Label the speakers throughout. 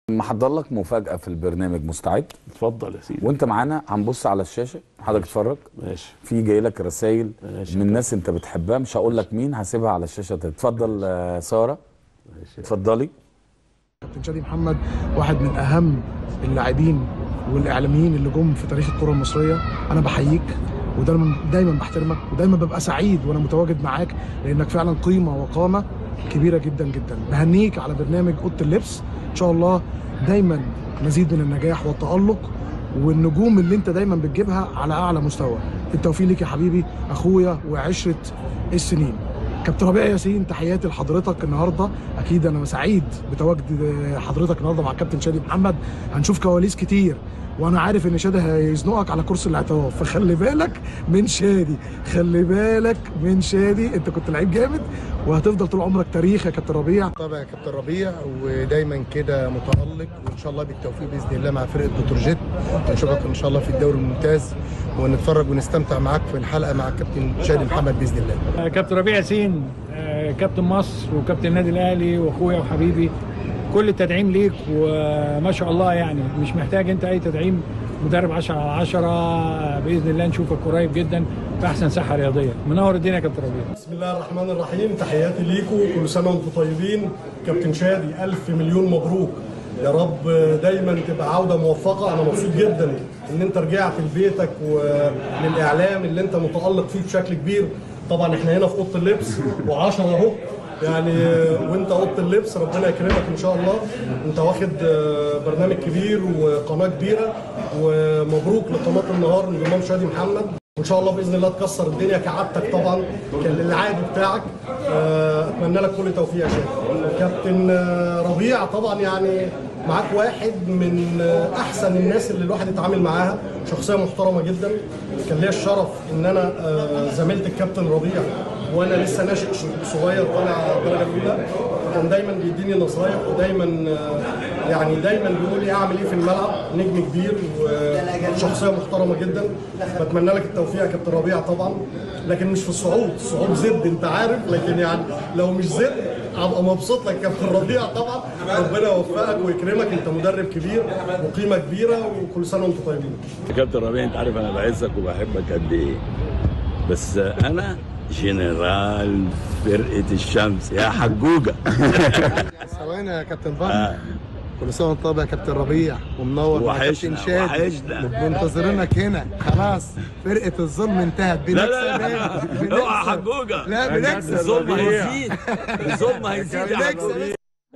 Speaker 1: محضر لك مفاجاه في البرنامج مستعد
Speaker 2: اتفضل يا سيدي
Speaker 1: وانت معانا هنبص على الشاشه حضرتك اتفرج
Speaker 2: ماشي
Speaker 1: في جاي لك رسائل
Speaker 2: ماشي.
Speaker 1: من ناس انت بتحبها مش هقول لك مين هسيبها على الشاشه تتفضل آه، ساره
Speaker 2: ماشي
Speaker 1: اتفضلي
Speaker 3: كابتن شادي محمد واحد من اهم اللاعبين والاعلاميين اللي جم في تاريخ الكره المصريه انا بحييك ودايما دايما بحترمك ودايما ببقى سعيد وانا متواجد معاك لانك فعلا قيمه وقامه كبيره جدا جدا بهنيك على برنامج اوضه اللبس ان شاء الله دايما مزيد من النجاح والتالق والنجوم اللي انت دايما بتجيبها على اعلى مستوى التوفيق ليك يا حبيبي اخويا وعشره السنين كابتن ربيع ياسين تحياتي لحضرتك النهارده اكيد انا سعيد بتواجد حضرتك النهارده مع الكابتن شادي محمد هنشوف كواليس كتير وانا عارف ان شادي هيزنقك على كرسي الاعتراف فخلي بالك من شادي خلي بالك من شادي انت كنت لعيب جامد وهتفضل طول عمرك تاريخ يا كابتن ربيع
Speaker 4: طبعا يا كابتن ربيع ودايما كده متالق وان شاء الله بالتوفيق باذن الله مع فرقه بتروجيت نشوفك ان شاء الله في الدوري الممتاز ونتفرج ونستمتع معاك في الحلقه مع الكابتن شادي محمد باذن الله
Speaker 5: كابتن ربيع ياسين آه، كابتن مصر وكابتن النادي الاهلي واخويا وحبيبي كل التدعيم ليك وما شاء الله يعني مش محتاج انت اي تدعيم مدرب 10 على 10 باذن الله نشوفك قريب جدا في احسن ساحه رياضيه منور الدنيا يا كابتن ربيع
Speaker 6: بسم الله الرحمن الرحيم تحياتي ليكم كل سنه وانتم طيبين كابتن شادي الف مليون مبروك يا رب دايما تبقى عوده موفقه انا مبسوط جدا ان انت رجعت لبيتك وللاعلام اللي انت متالق فيه بشكل كبير طبعا احنا هنا في اوضه اللبس و10 اهو يعني وانت اوضه اللبس ربنا يكرمك ان شاء الله انت واخد برنامج كبير وقناه كبيره ومبروك لقناه النهار انضمام شادي محمد وان شاء الله باذن الله تكسر الدنيا كعادتك طبعا العادي بتاعك آه، اتمنى لك كل توفيق يا شادي كابتن آه، ربيع طبعا يعني معاك واحد من آه، احسن الناس اللي الواحد يتعامل معاها شخصيه محترمه جدا كان ليا الشرف ان انا آه، زميلت الكابتن ربيع وانا لسه ناشئ صغير طالع الدرجه الاولى كان دايما بيديني نصايح ودايما آه، يعني دايما بيقول لي اعمل ايه في الملعب نجم كبير وشخصيه محترمه جدا بتمنى لك التوفيق يا كابتن ربيع طبعا لكن مش في الصعود الصعود زد انت عارف لكن يعني لو مش زد هبقى مبسوط لك يا كابتن ربيع طبعا ربنا يوفقك ويكرمك انت مدرب كبير وقيمه كبيره وكل سنه وانتم طيبين
Speaker 7: يا كابتن ربيع انت عارف انا بعزك وبحبك قد ايه بس انا جنرال فرقه الشمس يا حجوجه
Speaker 4: ثواني يا كابتن فهمي كل سنه وانت طيب يا كابتن ربيع ومنور مع
Speaker 7: وحشنا،
Speaker 4: كابتن شادي
Speaker 7: وحشنا.
Speaker 4: منتظرينك هنا خلاص فرقه الظلم انتهت
Speaker 7: لا لا
Speaker 4: بنكسب
Speaker 7: لا اوعى حجوجه
Speaker 4: لا بنكسب
Speaker 7: الظلم هيزيد الظلم هيزيد يا
Speaker 4: بنكسب.
Speaker 7: حجوجه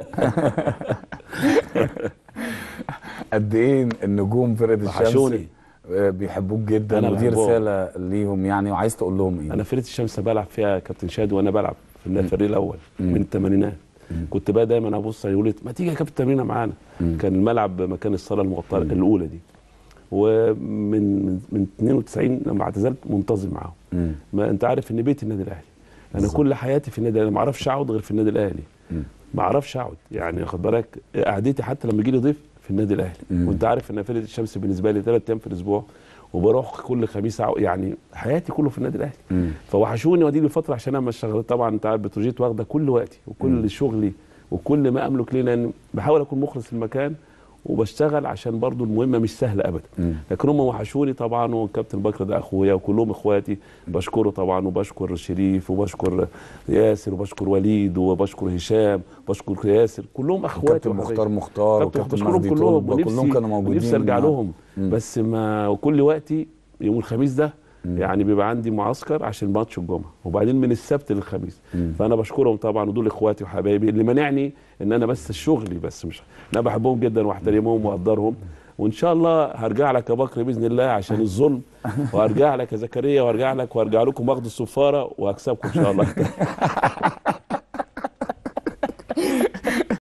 Speaker 1: قد ايه النجوم فرقه الشمس
Speaker 2: وحشوني.
Speaker 1: آه، بيحبوك جدا
Speaker 2: أنا
Speaker 1: ودي
Speaker 2: بحبهم.
Speaker 1: رساله ليهم يعني وعايز تقول لهم ايه
Speaker 2: انا فرقه الشمس بلعب فيها كابتن شادي وانا بلعب في النادي الفريق الاول من الثمانينات كنت بقى دايما ابص يقول لي ما تيجي يا كابتن تمرينه معانا كان الملعب مكان الصاله المغطاه الاولى دي ومن من من 92 لما اعتزلت منتظم معاهم ما انت عارف ان بيت النادي الاهلي انا كل حياتي في النادي الاهلي ما اعرفش اقعد غير في النادي الاهلي ما اعرفش اقعد يعني خد بالك قعدتي حتى لما يجي لي ضيف في النادي الاهلي وانت عارف ان فرقه الشمس بالنسبه لي ثلاث ايام في الاسبوع وبروح كل خميس أع- يعني حياتي كله في النادي الاهلي فوحشوني ودي لي فتره عشان انا مش شغال طبعا انت عارف بتروجيت واخده كل وقتي وكل شغلي وكل ما املك ليه لان بحاول اكون مخلص للمكان وبشتغل عشان برضو المهمه مش سهله ابدا لكن هم وحشوني طبعا والكابتن بكر ده اخويا وكلهم اخواتي بشكره طبعا وبشكر شريف وبشكر ياسر وبشكر وليد وبشكر هشام بشكر ياسر كلهم اخواتي
Speaker 1: كابتن
Speaker 2: وحبايبي.
Speaker 1: مختار مختار
Speaker 2: كابتن
Speaker 1: وكابتن
Speaker 2: بشكرهم
Speaker 1: مهدي
Speaker 2: كلهم
Speaker 1: طلبه
Speaker 2: ونفسي-
Speaker 1: كلهم كانوا موجودين
Speaker 2: نفسي ارجع
Speaker 1: معانا.
Speaker 2: لهم بس ما وكل وقتي يوم الخميس ده يعني بيبقى عندي معسكر عشان ماتش الجمعه وبعدين من السبت للخميس فانا بشكرهم طبعا ودول اخواتي وحبايبي اللي منعني ان انا بس شغلي بس مش انا بحبهم جدا واحترمهم واقدرهم وان شاء الله هرجع لك يا بكر باذن الله عشان الظلم وهرجع لك يا زكريا وهرجع لك وهرجع لكم واخد الصفاره وهكسبكم ان شاء الله